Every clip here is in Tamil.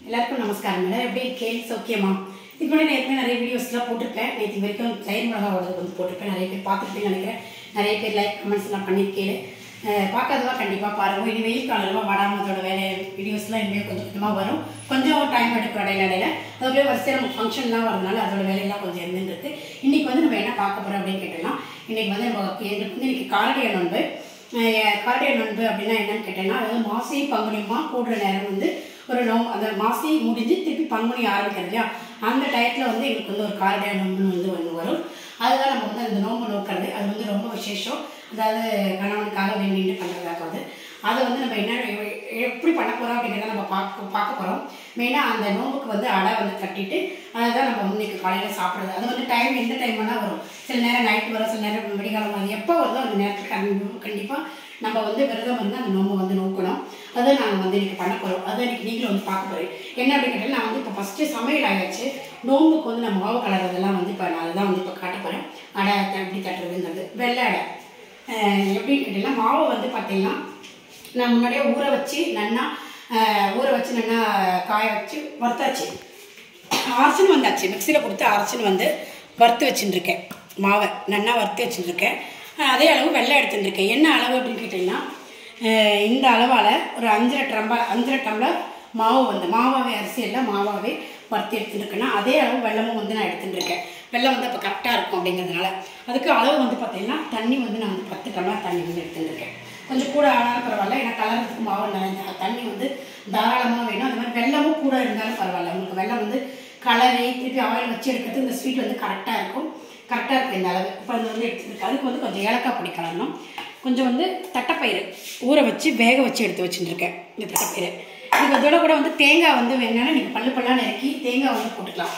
எல்லாருக்கும் நமஸ்காரம் மேடம் எப்படி கேள்வி சௌக்கியமா இதுக்கு முன்னாடி நான் ஏற்கனவே நிறைய வீடியோஸ்லாம் போட்டிருப்பேன் நேற்று வரைக்கும் தயிர் மிளகா உடது வந்து போட்டிருப்பேன் நிறைய பேர் பார்த்துருப்பேன்னு நினைக்கிறேன் நிறைய பேர் லைக் கமெண்ட்ஸ்லாம் பண்ணியிருக்கேன் பார்க்காதவா கண்டிப்பாக பாருங்கள் இனி வெயில் காலமாக வடாமத்தோட வேலை வீடியோஸ்லாம் இனிமேல் கொஞ்சம் கொஞ்சமாக வரும் கொஞ்சம் டைம் எடுக்கும் இடையில இடையில அதுவே வரிசையாக நம்ம ஃபங்க்ஷன்லாம் வரதுனால அதோட வேலையெல்லாம் கொஞ்சம் இருந்துருக்கு இன்றைக்கி வந்து நம்ம என்ன பார்க்க போகிறோம் அப்படின்னு கேட்டோம்னா இன்றைக்கி வந்து நம்ம எங்களுக்கு வந்து இன்றைக்கி காரடிய நோன்பு காரடிய நோன்பு அப்படின்னா என்னன்னு கேட்டேன்னா அதாவது மாசி பங்குனிமா கூடுற நேரம் வந்து ஒரு நோ அந்த மாசி முடிஞ்சு திருப்பி பங்குனி ஆரம்பிக்கிறது இல்லையா அந்த டயத்தில் வந்து எங்களுக்கு வந்து ஒரு காரடிய நோன்புன்னு வந்து ஒன்று வரும் அதுதான் நம்ம வந்து அந்த நோன்பு நோக்கிறது அது வந்து ரொம்ப விசேஷம் அதாவது கணவனுக்காக வேண்டிட்டு பண்ணுறதாக வந்து அதை வந்து நம்ம என்ன எப்படி பண்ண போகிறோம் அப்படிங்கிறத நம்ம பார்க்க பார்க்க போகிறோம் மெயினாக அந்த நோம்புக்கு வந்து அடை வந்து கட்டிட்டு அதை தான் நம்ம வந்து இன்னைக்கு காலையில் சாப்பிட்றது அது வந்து டைம் எந்த டைம் வேணால் வரும் சில நேரம் நைட் வரும் சில நேரம் விடிகாலம் வரும் எப்போ வருதோ அந்த நேரத்துக்கு கண்டிப்பாக நம்ம வந்து விரதம் வந்து அந்த நோம்பை வந்து நோக்கணும் அதை நாங்கள் வந்து இன்னைக்கு பண்ண போகிறோம் அதை இன்னைக்கு நீங்களும் வந்து பார்க்க போகிறேன் என்ன அப்படின்னு கேட்டால் நான் வந்து இப்போ ஃபஸ்ட்டு சமையல் ஆகிடுச்சு நோம்புக்கு வந்து நான் மாவு கலர்றதெல்லாம் வந்து இப்போ நான் அதுதான் வந்து இப்போ காட்ட போகிறேன் அடை எப்படி தட்டுறதுங்கிறது வெள்ளை அடை எப்படின்னு கேட்டிங்கன்னா மாவை வந்து பார்த்தீங்கன்னா நான் முன்னாடியே ஊற வச்சு நல்லா ஊற வச்சு நல்லா காய வச்சு வறுத்தாச்சு அரைச்சின்னு வந்தாச்சு மிக்சியில் கொடுத்து அரைச்சின்னு வந்து வறுத்து வச்சுட்டுருக்கேன் மாவை நல்லா வறுத்து வச்சுட்டுருக்கேன் அதே அளவு வெள்ளை எடுத்துட்டுருக்கேன் என்ன அளவு அப்படின்னு கேட்டிங்கன்னா இந்த அளவால் ஒரு அஞ்சரை டம்ளர் அஞ்சரை டம்ளர் மாவு வந்து மாவாவே அரிசி எல்லாம் மாவாவே வறுத்து எடுத்துட்டுருக்கேன்னா அதே அளவு வெள்ளமும் வந்து நான் எடுத்துட்டுருக்கேன் வெள்ளம் வந்து அப்போ கரெக்டாக இருக்கும் அப்படிங்கிறதுனால அதுக்கு அளவு வந்து பார்த்தீங்கன்னா தண்ணி வந்து நான் வந்து பத்து டம்ளர் தண்ணி வந்து எடுத்துட்டுருக்கேன் கொஞ்சம் கூட ஆனாலும் பரவாயில்ல ஏன்னா கலர்றதுக்கு மாவு நிறைய தண்ணி வந்து தாராளமாக வேணும் அது மாதிரி வெள்ளமும் கூட இருந்தாலும் பரவாயில்ல உங்களுக்கு வெள்ளம் வந்து கலரை திருப்பி ஆயில் வச்சு எடுக்கிறது இந்த ஸ்வீட் வந்து கரெக்டாக இருக்கும் கரெக்டாக இருக்கும் இந்த அளவு இப்போ அது வந்து எடுத்துருக்கு அதுக்கு வந்து கொஞ்சம் ஏலக்காய் பொடி கலரணும் கொஞ்சம் வந்து தட்டைப்பயிறு ஊற வச்சு வேக வச்சு எடுத்து வச்சுட்டுருக்கேன் இந்த தட்டைப்பயிறு இதுக்கு இதோட கூட வந்து தேங்காய் வந்து வேணும்னா நீங்கள் பல்லு பல்லாக நறுக்கி தேங்காய் வந்து போட்டுக்கலாம்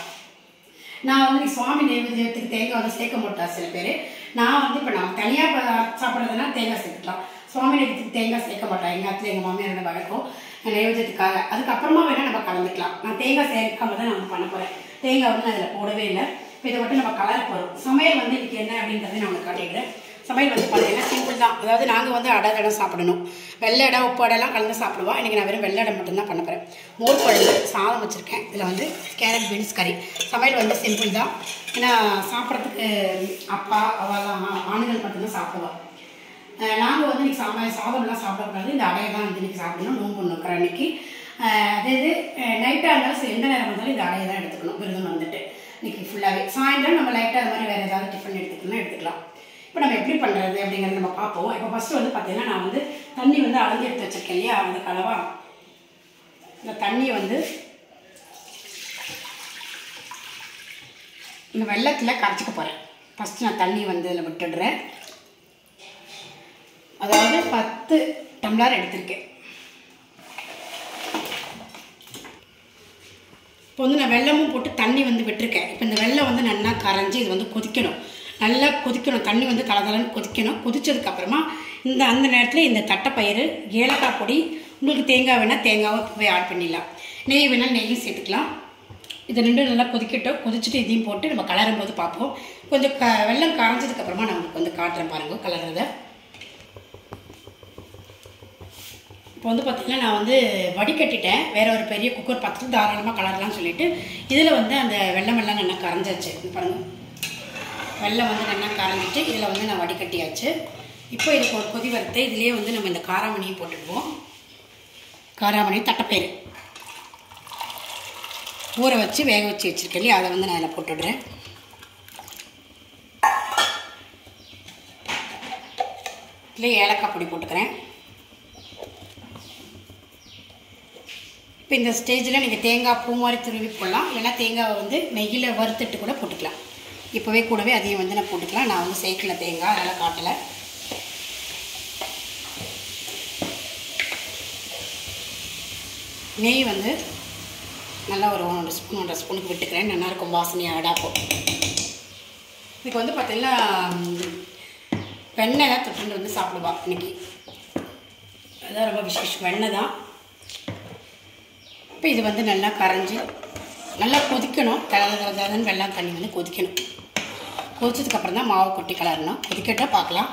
நான் வந்து நீ சுவாமி நைவேத்தியத்துக்கு தேங்காய் வந்து சேர்க்க மாட்டா சில பேர் நான் வந்து இப்போ நான் தனியாக சாப்பிட்றதுனா தேங்காய் சேர்த்துக்கலாம் சுவாமி நைவேத்தியத்துக்கு தேங்காய் சேர்க்க மாட்டேன் எங்கள் ஆற்றுல எங்கள் மாமியார் வழக்கம் நைவேத்தியத்துக்காக அதுக்கப்புறமா வேணால் நம்ம கலந்துக்கலாம் நான் தேங்காய் சேர்க்காம தான் நான் பண்ண போகிறேன் தேங்காய் வந்து நான் அதில் போடவே இல்லை இப்போ இதை மட்டும் நம்ம கலர போகிறோம் சமையல் வந்து இன்றைக்கி என்ன அப்படின்றத நான் உங்களுக்கு காட்டிடுறேன் சமையல் வந்து பார்த்தீங்கன்னா சிம்பிள் தான் அதாவது நாங்கள் வந்து அடை தடை சாப்பிடணும் வெள்ளை அடை உப்பு அடைலாம் கலந்து சாப்பிடுவோம் இன்றைக்கி நான் வெறும் வெள்ளை அடை மட்டும்தான் பண்ண போகிறேன் மோர் குழம்பு சாதம் வச்சுருக்கேன் இதில் வந்து கேரட் பீன்ஸ் கறி சமையல் வந்து சிம்பிள் தான் ஏன்னா சாப்பிட்றதுக்கு அப்பா அவெல்லாம் ஆணுகள் மட்டும்தான் சாப்பிடுவோம் நாங்கள் வந்து இன்றைக்கி சாம சாதம்லாம் சாப்பிடக்கூடாது இந்த அடையை தான் வந்து இன்றைக்கி சாப்பிடணும் நோம்பு நோக்கிற அன்றைக்கி அதே இது நைட்டாக இருந்தாலும் எந்த நேரம் இருந்தாலும் இந்த அடையை தான் எடுத்துக்கணும் விருதம் வந்துட்டு இன்றைக்கி ஃபுல்லாகவே சாயந்தரம் நம்ம லைட்டாக அது மாதிரி வேறு ஏதாவது டிஃபன் எடுத்துக்கலாம் எடுத்துக்கலாம் இப்போ நம்ம எப்படி பண்ணுறது அப்படிங்கிறத நம்ம பார்ப்போம் இப்போ ஃபஸ்ட்டு வந்து பார்த்தீங்கன்னா நான் வந்து தண்ணி வந்து அளந்து எடுத்து வச்சுருக்கேன் இல்லையா அந்த கலவா இந்த தண்ணியை வந்து இந்த வெள்ளத்தில் கரைச்சிக்க போகிறேன் ஃபஸ்ட்டு நான் தண்ணி வந்து இதில் விட்டுடுறேன் அதாவது பத்து டம்ளர் எடுத்திருக்கேன் இப்போ வந்து நான் வெள்ளமும் போட்டு தண்ணி வந்து விட்டுருக்கேன் இப்போ இந்த வெள்ளம் வந்து நல்லா கரைஞ்சி இது வந்து கொதிக்கணும் நல்லா கொதிக்கணும் தண்ணி வந்து தளதளன்னு கொதிக்கணும் கொதிச்சதுக்கப்புறமா இந்த அந்த நேரத்தில் இந்த தட்டைப்பயிறு ஏலக்காய் பொடி உங்களுக்கு தேங்காய் வேணால் தேங்காவை போய் ஆட் பண்ணிடலாம் நெய் வேணால் நெய்யும் சேர்த்துக்கலாம் இது ரெண்டும் நல்லா கொதிக்கட்டும் கொதிச்சுட்டு இதையும் போட்டு நம்ம கலரும் போது பார்ப்போம் கொஞ்சம் க வெள்ளம் கரைஞ்சதுக்கப்புறமா நான் உங்களுக்கு வந்து காட்டுறேன் பாருங்கள் கலர்றத இப்போ வந்து பார்த்திங்கன்னா நான் வந்து வடிகட்டிட்டேன் வேற ஒரு பெரிய குக்கர் பார்த்துட்டு தாராளமாக கலரலாம்னு சொல்லிட்டு இதில் வந்து அந்த வெள்ளம் வெள்ளம் நல்லா கரைஞ்சாச்சு பாருங்கள் வெள்ளம் வந்து நல்லா கரைஞ்சிட்டு இதில் வந்து நான் வடிகட்டியாச்சு இப்போ இதுக்கு ஒரு கொதி வறுத்து இதுலேயே வந்து நம்ம இந்த காராமணியும் போட்டுடுவோம் காராமணி தட்டைப்பயிறு ஊற வச்சு வேக வச்சு வச்சுருக்கேன் இல்லையா அதை வந்து நான் அதில் போட்டுடுறேன் இதில் ஏலக்காய் பொடி போட்டுக்கிறேன் இப்போ இந்த ஸ்டேஜில் நீங்கள் தேங்காய் பூ மாதிரி துருவி போடலாம் இல்லைனா தேங்காவை வந்து நெய்யில் வறுத்துட்டு கூட போட்டுக்கலாம் இப்போவே கூடவே அதையும் வந்து நான் போட்டுக்கலாம் நான் வந்து சேர்க்கல தேங்காய் அதனால் காட்டலை நெய் வந்து நல்லா ஒரு ஒன்றரை ஸ்பூன் ஒன்றரை ஸ்பூனுக்கு விட்டுக்கிறேன் நல்லாயிருக்கும் வாசனையாக அடாப்போம் இதுக்கு வந்து பார்த்திங்கன்னா வெண்ணெய் தான் தொட்டுண்டு வந்து சாப்பிடுவா இன்னைக்கு அதுதான் ரொம்ப விசேஷம் வெண்ணெய் தான் இப்போ இது வந்து நல்லா கரைஞ்சி நல்லா கொதிக்கணும் தலை தலை தலைன்னு வெள்ளம் தண்ணி வந்து கொதிக்கணும் கொதிச்சதுக்கப்புறம் தான் மாவு கொட்டி கலரணும் கொதிக்கட்டால் பார்க்கலாம்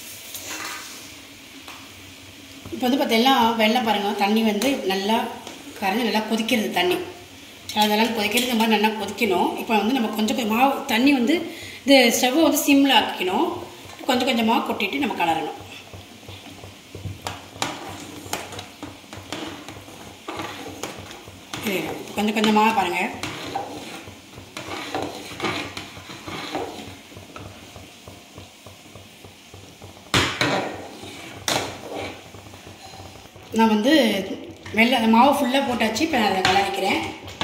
இப்போ வந்து பார்த்தீங்கன்னா வெள்ளம் பாருங்கள் தண்ணி வந்து நல்லா பாருங்க நல்லா கொதிக்கிறது தண்ணி அதெல்லாம் கொதிக்கிறது இந்த மாதிரி நல்லா கொதிக்கணும் இப்போ வந்து நம்ம கொஞ்சம் கொஞ்சம் மாவு தண்ணி வந்து இது ஸ்டவ்வை வந்து சிம்மில் ஆக்கிக்கணும் கொஞ்சம் கொஞ்சமாக கொட்டிட்டு நம்ம கலரணும் இது கொஞ்சம் கொஞ்சமாக பாருங்கள் நான் வந்து வெள்ளை அந்த மாவு ஃபுல்லாக போட்டாச்சு இப்போ நான் அதை கலரிக்கிறேன்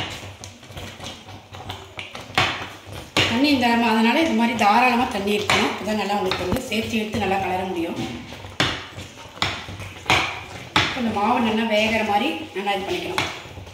தண்ணி இந்த அதனால் இது மாதிரி தாராளமாக தண்ணி இருக்கணும் அப்போ தான் நல்லா உங்களுக்கு வந்து சேர்த்து எடுத்து நல்லா கலர முடியும் இப்போ இந்த மாவு நல்லா வேகிற மாதிரி நல்லா இது பண்ணிக்கணும்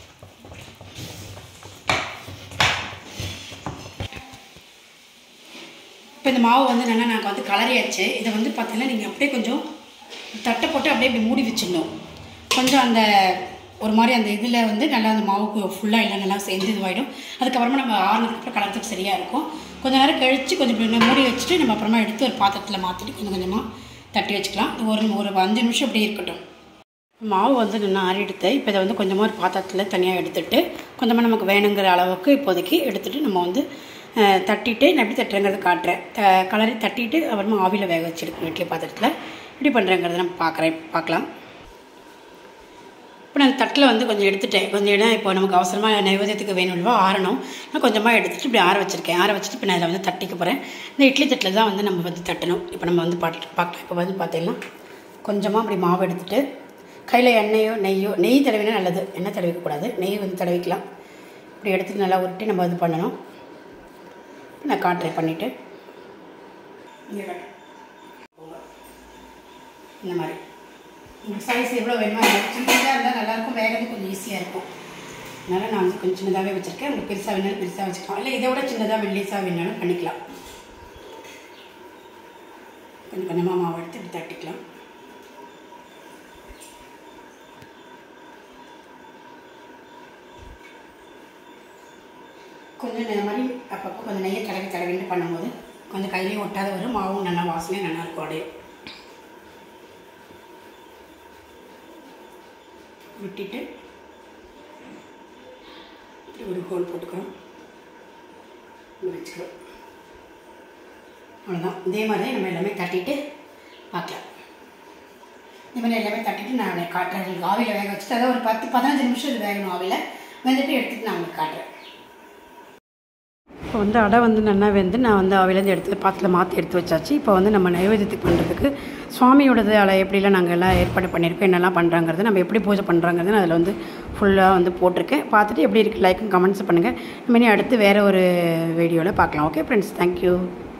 இப்போ இந்த மாவு வந்து நல்லா நாங்கள் வந்து கலரியாச்சு இதை வந்து பார்த்தீங்கன்னா நீங்கள் அப்படியே கொஞ்சம் தட்டை போட்டு அப்படியே இப்படி மூடி வச்சிடணும் கொஞ்சம் அந்த ஒரு மாதிரி அந்த இதில் வந்து நல்லா அந்த மாவுக்கு ஃபுல்லாக எல்லாம் நல்லா சேர்ந்து இதுவாகிடும் அதுக்கப்புறமா நம்ம ஆறுனதுக்கப்புறம் கலர்றதுக்கு சரியாக இருக்கும் கொஞ்ச நேரம் கழித்து கொஞ்சம் இப்படி மூடி வச்சுட்டு நம்ம அப்புறமா எடுத்து ஒரு பாத்திரத்தில் மாற்றிட்டு கொஞ்சம் கொஞ்சமாக தட்டி வச்சுக்கலாம் இது ஒரு ஒரு அஞ்சு நிமிஷம் இப்படி இருக்கட்டும் மாவு வந்து நல்லா ஆறி எடுத்து இப்போ இதை வந்து கொஞ்சமாக ஒரு பாத்திரத்தில் தனியாக எடுத்துட்டு கொஞ்சமாக நமக்கு வேணுங்கிற அளவுக்கு இப்போதைக்கு எடுத்துகிட்டு நம்ம வந்து அஹ், தட்டிட்டு நான் எப்படி தட்டுறேங்கிறத காட்டுறேன் த கலரி தட்டிட்டு அப்புறமா ஆவியில் வேக வச்சுருக்கேன் இட்லி பாத்திரத்தில் எப்படி பண்ணுறேங்கிறத நம்ம பார்க்குறேன் பார்க்கலாம் இப்போ நான் தட்டில் வந்து கொஞ்சம் எடுத்துட்டேன் கொஞ்சம் இடம் இப்போ நமக்கு அவசரமாக நைவேத்தியத்துக்கு வேணும்லவா ஆறணும் நான் கொஞ்சமாக எடுத்துட்டு இப்படி ஆற வச்சுருக்கேன் ஆற வச்சுட்டு இப்போ நான் இதில் வந்து தட்டிக்க போகிறேன் இந்த இட்லி தட்டில் தான் வந்து நம்ம வந்து தட்டணும் இப்போ நம்ம வந்து பாட்டு பார்க்கலாம் இப்போ வந்து பார்த்தீங்கன்னா கொஞ்சமாக அப்படி மாவு எடுத்துட்டு கையில் எண்ணெயோ நெய்யோ நெய் தடவினா நல்லது எண்ணெய் தடவிக்கக்கூடாது நெய் வந்து தடவிக்கலாம் இப்படி எடுத்துட்டு நல்லா உருட்டி நம்ம இது பண்ணணும் நான் காட்டுறேன் பண்ணிவிட்டு இங்கே காட்டுறேன் இந்த மாதிரி உங்களுக்கு சைஸ் எவ்வளோ வேணுமோ அவ்வளோ சின்னதாக இருந்தால் நல்லாயிருக்கும் வேகிறது கொஞ்சம் ஈஸியாக இருக்கும் அதனால் நான் வந்து கொஞ்சம் சின்னதாகவே வச்சுருக்கேன் உங்களுக்கு பெருசாக வேணாலும் பெருசாக வச்சுக்கலாம் இல்லை இதை விட சின்னதாக மெல்லிஸாக வேணாலும் பண்ணிக்கலாம் கொஞ்சம் கொஞ்சமாக மாவு எடுத்து இப்படி தட்டிக்கலாம் கொஞ்சம் இந்த மாதிரி அப்பப்போ கொஞ்சம் நெய்யை தடவி தடவின்னு பண்ணும்போது கொஞ்சம் கையிலையும் ஒட்டாத வரும் மாவும் நல்லா வாசனையும் நல்லா இருக்கும் அப்படியே விட்டுட்டு இப்படி ஒரு ஹோல் போட்டுக்கிறோம் இப்படி வச்சுக்கிறோம் அவ்வளோதான் இதே மாதிரி நம்ம எல்லாமே தட்டிட்டு பார்க்கலாம் இந்த மாதிரி எல்லாமே தட்டிட்டு நான் உங்களுக்கு காட்டுறேன் உங்களுக்கு ஆவியில் வேக வச்சுட்டு அதாவது ஒரு பத்து பதினஞ்சு நிமிஷம் இது வேகணும் ஆவியில் வெந்துட்டு எடுத்துட்டு நான் உங்களுக்கு காட்டுறேன் இப்போ வந்து அடை வந்து நல்லா வெந்து நான் வந்து அவையிலேருந்து எடுத்து பாத்திரத்தில் மாற்றி எடுத்து வச்சாச்சு இப்போ வந்து நம்ம நைவேத்தியத்துக்கு பண்ணுறதுக்கு சுவாமியோடது அதில் எப்படிலாம் நாங்கள் எல்லாம் ஏற்பாடு பண்ணியிருக்கோம் என்னெல்லாம் பண்ணுறாங்கிறது நம்ம எப்படி பூஜை பண்ணுறாங்கிறது நான் அதில் வந்து ஃபுல்லாக வந்து போட்டிருக்கேன் பார்த்துட்டு எப்படி இருக்குது லைக்கும் கமெண்ட்ஸ் பண்ணுங்கள் நம்ம இனி அடுத்து வேறு ஒரு வீடியோவில் பார்க்கலாம் ஓகே ஃப்ரெண்ட்ஸ் தேங்க்யூ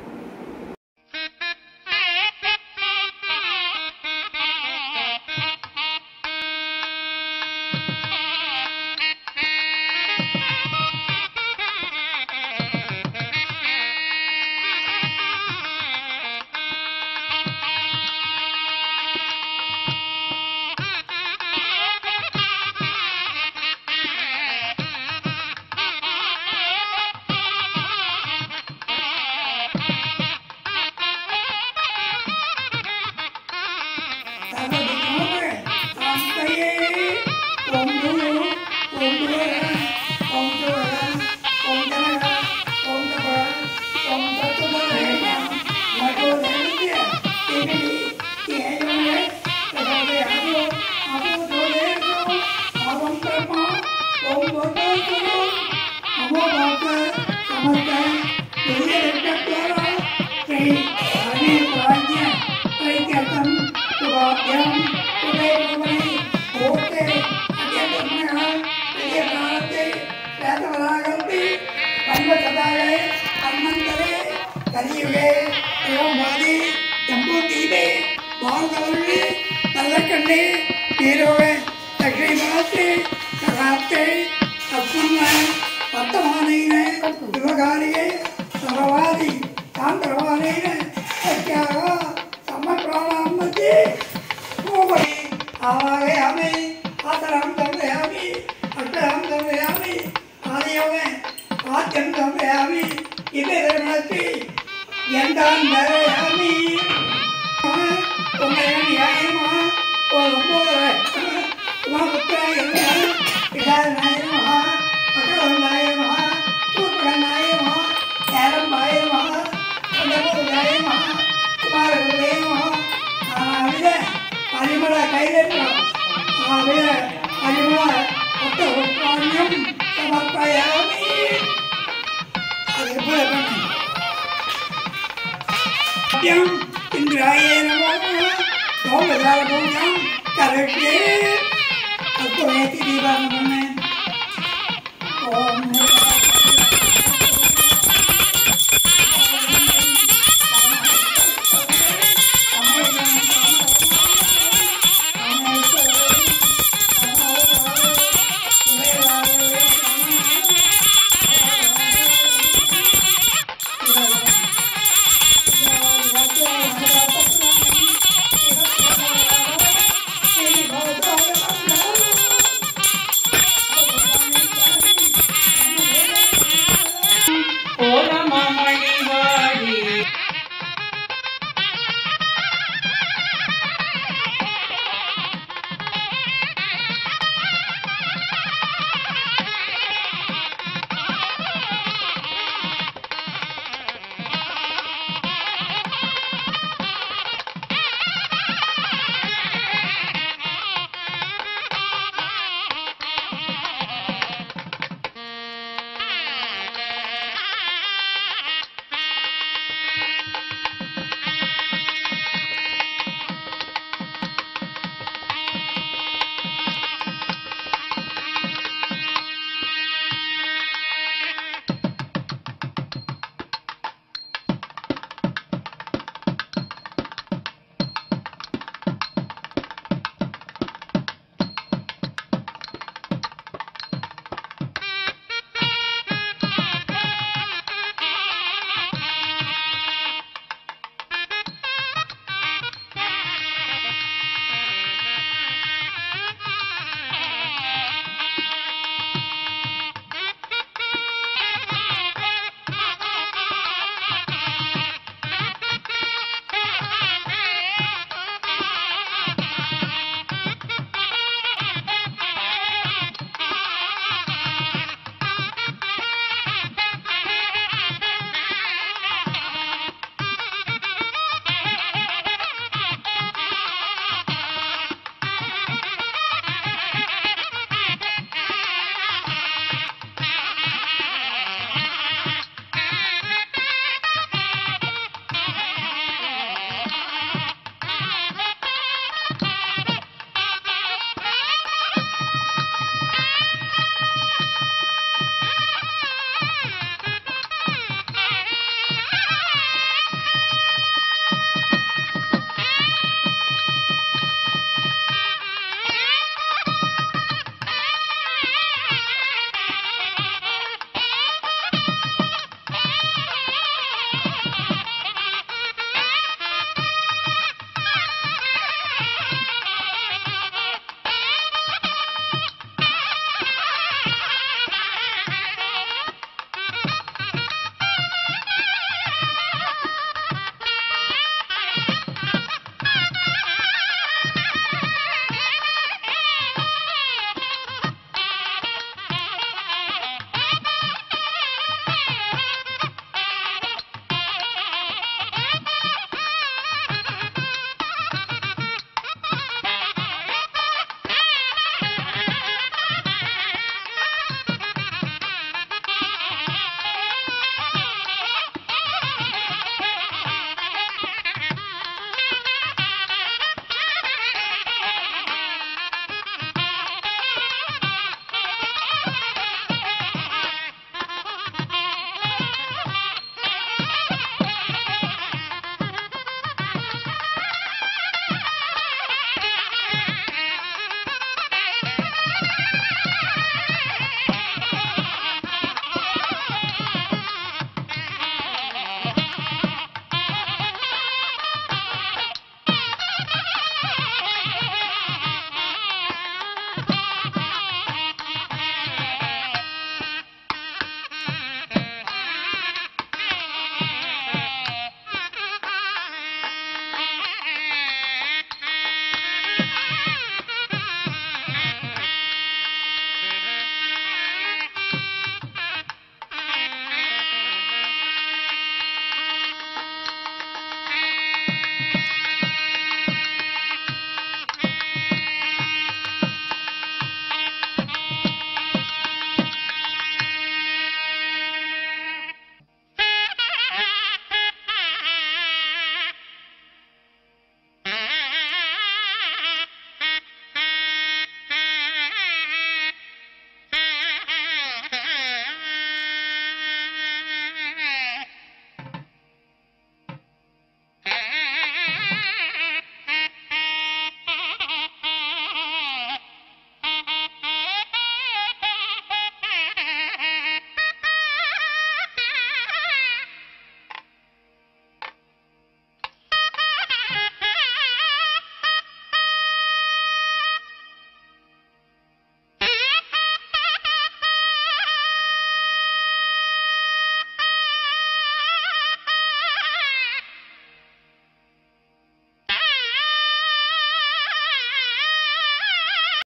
கலியுகே தேவமாதி ஜம்பூதீபே வாழ்ந்தவர்களே நல்ல கண்ணே நீரோவே லக்ஷ்மி மாத்தே சகாப்தே அஸ்மன்ன வர்த்தமானேன சிவகாரியே சரவாதி சாந்திரவானேன சத்யாக சமப்பிராணாமதி கோபடி ஆவாகயாமி ஆதரம் தம்பயாமி அக்ஷரம் தம்பயாமி ஆதியோவே ஆத்தியம் தம்பயாமி இவை தர்மத்தி எந்தான் தரயாமி உங்களை நியாயமா ஒரு ஒன்பது உமாபுத்திர என்ன சோமபாத்தியம் இந்திராயே நமோ சோமசார பூஜம் கரஷ்யே கற்பூரேத்தி தீபாவளி ஓம்